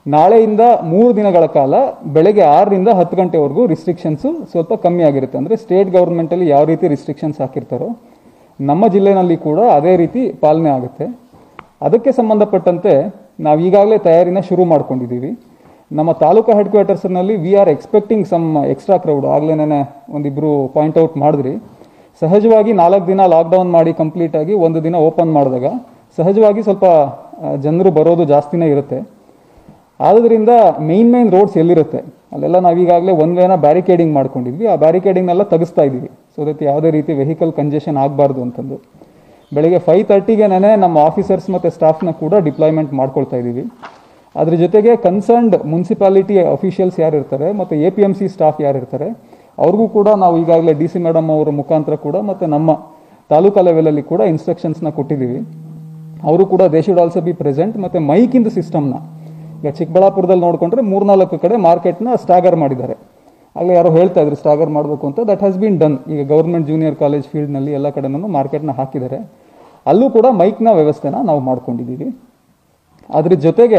ನಾಳೆಯಿಂದ ಮೂರು ದಿನಗಳ ಕಾಲ ಬೆಳಗ್ಗೆ ಆರರಿಂದ ಹತ್ತು ಗಂಟೆವರೆಗೂ ರಿಸ್ಟ್ರಿಕ್ಷನ್ಸು ಸ್ವಲ್ಪ ಕಮ್ಮಿ ಆಗಿರುತ್ತೆ ಅಂದರೆ ಸ್ಟೇಟ್ ಗೌರ್ಮೆಂಟಲ್ಲಿ ಯಾವ ರೀತಿ ರಿಸ್ಟ್ರಿಕ್ಷನ್ಸ್ ಹಾಕಿರ್ತಾರೋ ನಮ್ಮ ಜಿಲ್ಲೆನಲ್ಲಿ ಕೂಡ ಅದೇ ರೀತಿ ಪಾಲನೆ ಆಗುತ್ತೆ ಅದಕ್ಕೆ ಸಂಬಂಧಪಟ್ಟಂತೆ ನಾವು ಈಗಾಗಲೇ ತಯಾರಿನ ಶುರು ಮಾಡ್ಕೊಂಡಿದ್ದೀವಿ ನಮ್ಮ ತಾಲೂಕು ಹೆಡ್ ಕ್ವಾರ್ಟರ್ಸ್ನಲ್ಲಿ we are expecting some extra crowd ಆಗ್ಲೇನೆ ಒಂದಿಬ್ರು ಪಾಯಿಂಟ್ ಔಟ್ ಮಾಡಿದ್ರಿ ಸಹಜವಾಗಿ ನಾಲ್ಕು ದಿನ ಲಾಕ್ಡೌನ್ ಮಾಡಿ ಕಂಪ್ಲೀಟ್ ಆಗಿ ಒಂದು ದಿನ ಓಪನ್ ಮಾಡಿದಾಗ ಸಹಜವಾಗಿ ಸ್ವಲ್ಪ ಆ, ಜನರು ಬರೋದು ಜಾಸ್ತಿನೇ ಇರುತ್ತೆ ಆದ್ರಿಂದ ಮೇನ್ ಮೇನ್ ರೋಡ್ಸ್ ಎಲ್ಲಿರುತ್ತೆ ಅಲ್ಲೆಲ್ಲ ನಾವು ಈಗಾಗಲೇ ಒನ್ ವೇನ ಬ್ಯಾರಿಕೇಡಿಂಗ್ ಮಾಡ್ಕೊಂಡಿದ್ವಿ ಆ ಬ್ಯಾರಿಕೇಡಿಂಗ್ನೆಲ್ಲ ತೆಗಿಸ್ತಾ ಇದ್ದೀವಿ ಸೊ ದಟ್ ಯಾವುದೇ ರೀತಿ ವೆಹಿಕಲ್ ಕಂಜೆಷನ್ ಆಗಬಾರ್ದು ಅಂತಂದು ಬೆಳಗ್ಗೆ ಫೈವ್ ತರ್ಟಿಗೆನೇ ನಮ್ಮ ಆಫೀಸರ್ಸ್ ಮತ್ತು ಸ್ಟಾಫ್ನ ಕೂಡ ಡಿಪ್ಲಾಯ್ಮೆಂಟ್ ಮಾಡ್ಕೊಳ್ತಾ ಇದ್ದೀವಿ ಅದ್ರ ಜೊತೆಗೆ ಕನ್ಸರ್ನ್ಡ್ ಮುನ್ಸಿಪಾಲಿಟಿ ಅಫಿಷಿಯಲ್ಸ್ ಯಾರು ಇರ್ತಾರೆ ಮತ್ತು A P M C staff ಯಾರು ಇರ್ತಾರೆ ಅವ್ರಿಗೂ ಕೂಡ ನಾವು ಈಗಾಗಲೇ ಡಿ ಸಿ ಮೇಡಮ್ ಅವರ ಮುಖಾಂತರ ಕೂಡ ಮತ್ತು ನಮ್ಮ ತಾಲೂಕಾ ಲೆವೆಲಲ್ಲಿ ಕೂಡ ಇನ್ಸ್ಟ್ರಕ್ಷನ್ಸ್ನ ಕೊಟ್ಟಿದ್ದೀವಿ ಅವರು ಕೂಡ they should also be present ಮತ್ತು ಮೈಕಿಂದು ಸಿಸ್ಟಮ್ನ ಈಗ ಚಿಕ್ಕಬಳ್ಳಾಪುರದಲ್ಲಿ ನೋಡಿಕೊಂಡ್ರೆ ಮೂರ್ನಾಲ್ಕು ಕಡೆ ಮಾರ್ಕೆಟ್ನ ಸ್ಟಾಗರ್ ಮಾಡಿದ್ದಾರೆ ಆಗಲೇ ಯಾರೋ ಹೇಳ್ತಾ ಇದ್ರು ಸ್ಟಾಗರ್ ಮಾಡಬೇಕು ಅಂತ ದಟ್ ಹ್ಯಾಸ್ ಬೀನ್ ಡನ್ ಈಗ ಗೌರ್ಮೆಂಟ್ ಜೂನಿಯರ್ ಕಾಲೇಜ್ ಫೀಲ್ಡ್ನಲ್ಲಿ ಎಲ್ಲ ಕಡೆನೂ ಮಾರ್ಕೆಟ್ನ ಹಾಕಿದ್ದಾರೆ ಅಲ್ಲೂ ಕೂಡ ಮೈಕ್ನ ವ್ಯವಸ್ಥೆನ ನಾವು ಮಾಡ್ಕೊಂಡಿದ್ದೀವಿ ಅದ್ರ ಜೊತೆಗೆ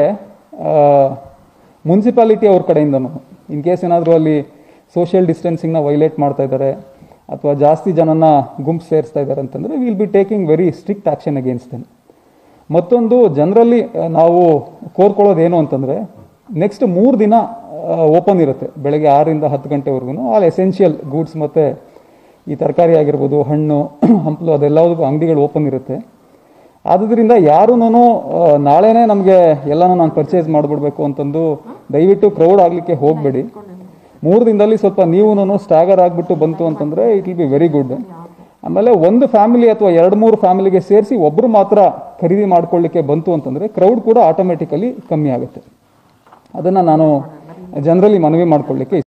ಮುನ್ಸಿಪಾಲಿಟಿ ಅವ್ರ ಕಡೆಯಿಂದನೂ ಇನ್ ಕೇಸ್ ಏನಾದರೂ ಅಲ್ಲಿ ಸೋಷಿಯಲ್ ಡಿಸ್ಟೆನ್ಸಿಂಗ್ನ ವೈಲೇಟ್ ಮಾಡ್ತಾ ಇದ್ದಾರೆ ಅಥವಾ ಜಾಸ್ತಿ ಜನನ ಗುಂಪು ಸೇರಿಸ್ತಾ ಇದ್ದಾರೆ ಅಂತಂದರೆ will be taking very strict action against then ಮತ್ತೊಂದು ಜನರಲ್ಲಿ ನಾವು ಕೋರ್ಕೊಳ್ಳೋದು ಏನು ಅಂತಂದರೆ ನೆಕ್ಸ್ಟ್ ಮೂರು ದಿನ ಓಪನ್ ಇರುತ್ತೆ ಬೆಳಗ್ಗೆ ಆರರಿಂದ ಹತ್ತು ಗಂಟೆವರೆಗೂ ಆಲ್ ಎಸೆನ್ಷಿಯಲ್ ಗೂಡ್ಸ್ ಮತ್ತು ಈ ತರಕಾರಿ ಆಗಿರ್ಬೋದು ಹಣ್ಣು ಹಂಪಲು ಅದೆಲ್ಲದಕ್ಕೂ ಅಂಗಡಿಗಳು ಓಪನ್ ಇರುತ್ತೆ ಆದುದರಿಂದ ಯಾರೂ ನಾಳೆನೇ ನಮಗೆ ಎಲ್ಲನೂ ನಾನು ಪರ್ಚೇಸ್ ಮಾಡಿಬಿಡ್ಬೇಕು ಅಂತಂದು ದಯವಿಟ್ಟು ಕ್ರೌಡ್ ಆಗಲಿಕ್ಕೆ ಹೋಗಬೇಡಿ ಮೂರು ದಿನದಲ್ಲಿ ಸ್ವಲ್ಪ ನೀವು ಸ್ಟಾಗರ್ ಆಗಿಬಿಟ್ಟು ಬಂತು ಅಂತಂದರೆ it will be very good ಆಮೇಲೆ ಒಂದು ಫ್ಯಾಮಿಲಿ ಅಥವಾ ಎರಡು ಮೂರು ಫ್ಯಾಮಿಲಿಗೆ ಸೇರಿಸಿ ಒಬ್ಬರು ಮಾತ್ರ ಖರೀದಿ ಮಾಡ್ಕೊಳ್ಳಿಕ್ಕೆ ಬಂತು ಅಂತಂದರೆ ಕ್ರೌಡ್ ಕೂಡ ಆಟೋಮೆಟಿಕಲಿ ಕಮ್ಮಿ ಆಗುತ್ತೆ ಅದನ್ನು ನಾನು ಜನರಲಿ ಮನವಿ ಮಾಡ್ಕೊಳ್ಳಿಕ್ಕೆ